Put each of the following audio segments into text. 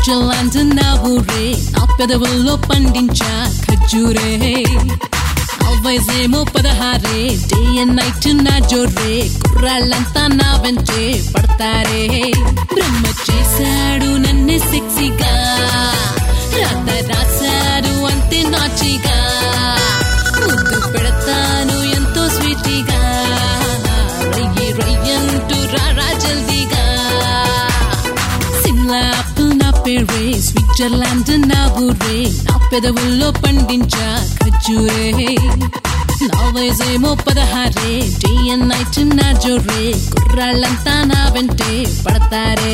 Switzerland నా ఊరే నా పెదవుల్లో పండించా ఖర్జూరే వయసేమో పదహారే డే అండ్ నైట్ నా జోరే కుర్రాళ్ళంతా నా వెంటే పడతారే బ్రహ్మ చేశాడు నన్నే సెక్సీగా రాత రాశాడు అంతే నాచిగా ముద్దు పెడతాను ఎంతో స్వీటీగా రయ్యి రయ్యంటూ రారా జల్దీగా సిమ్లా ఆపిల్ నా పేరే స్విట్జర్లాండ్ నా ఊరే నా పెదవుల్లో పండించా ఖర్జూరే నా వయసేమో పదహారే డే అండ్ నైట్ నా జోరే కుర్రాళ్ళంతా నా వెంటే పడతారే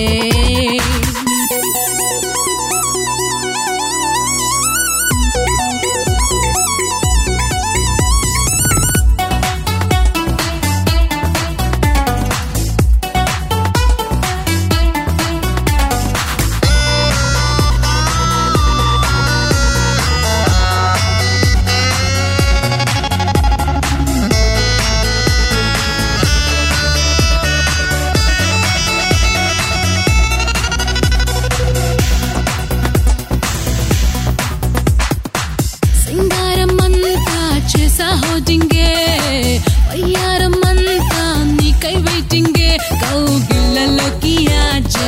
సింగారం అంతా చేసా హోజింగే వయ్యారం అంతా నీకై వెయిటింగే కౌగిళ్ళలోకి ఆజా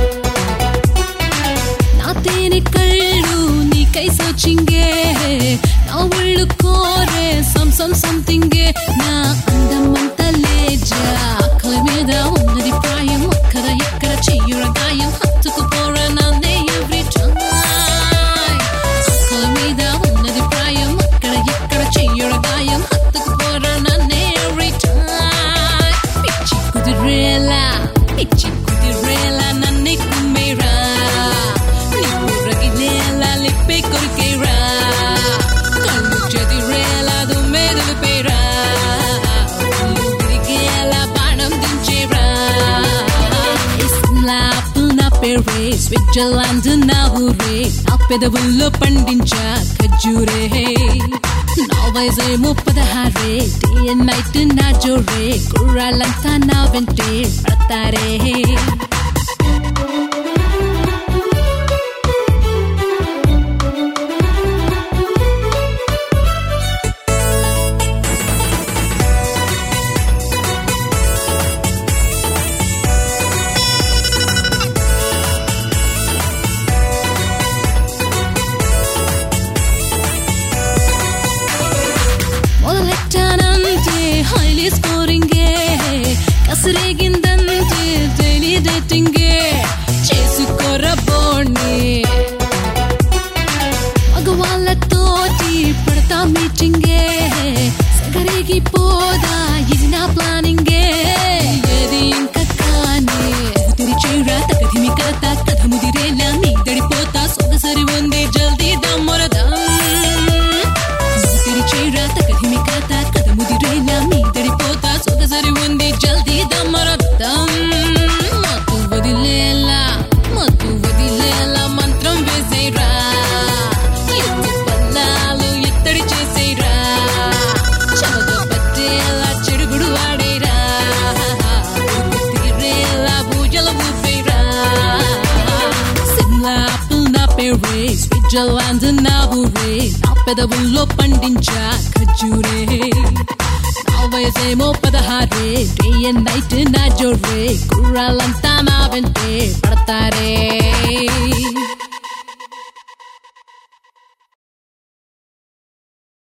నా తేనె కళ్ళు నీకై సోచింగే నా ఒళ్ళు కోరే సమ్ సమ్ సంథింగే నా అందం అంతా లేజా అక్కల మీద ఉన్నది ప్రాయం అక్కడ ఎక్కడ చెయ్యుర గాయం హత్తుకుపోరా నన్నే ఎవ్రీ టైం అక్కల మీద ఉన్నది ప్రాయం అక్కడ ఎక్కడ చెయ్యుర గాయం హత్తుకుపోరా నన్నే ఎవ్రీ టైం పిచ్చి కుదిరేలా పిచ్చి కుదిరేలా నన్నే కుమ్మేరా నిప్పు రగిలేలా లిప్పే కొరికేరా కళ్ళు చెదిరేలా దుమ్మే దులిపేరా ఒళ్ళు విరిగేలా బాణం దించేరా ఇస్లాపు నా పేరే స్విట్జర్లాండ్ నా ఊరే నా పెదవుల్లో పండించా ఖర్జూరే నా వయసేమో పదహారే డే అండ్ నైట్ నా జోరే కుర్రాళ్ళంతా నా వెంటే పడతారే మొదలెట్టానంటే హైలీ స్కోరింగే కసిరేగిందంటే డైలీ డేటింగే చేసుకోర బోర్ని మగవాళ్ళతోటి పడతా మీటింగే సగరేగి పోదా ఇది నా ప్లానింగే ఏది ఇంకా కానీ తెరిచేరా తగదిమి కథ కథ ముదిరేలా నీ దడిపోతా సొగసరి ఉంది జల్దీ దమ్మరదం తెరిచేరా తగదిమి కథ కథ ముదిరేలా నీ దడిపోతా సొగసరి ఉంది జల్దీ దమ్మరదం మత్తు వదిలేలా మత్తు వదిలేలా మంత్రం వేసేరా ఎత్తు పల్లాలు ఎత్తడి చేసేరా చెమట పట్టేలా చెడుగుడు వాడేరా ఉరుకు తీరేలా పూజలు ఊపేరా సిమ్లా ఆపిల్ నా పేరే స్విట్జర్లాండ్ నా ఊరే నా పెదవుల్లో పండించా ఖర్జూరే నా వయసేమో పదహారే డే అండ్ నైట్ నా జోరే కుర్రాళ్ళంతా నా వెంటే పడతారే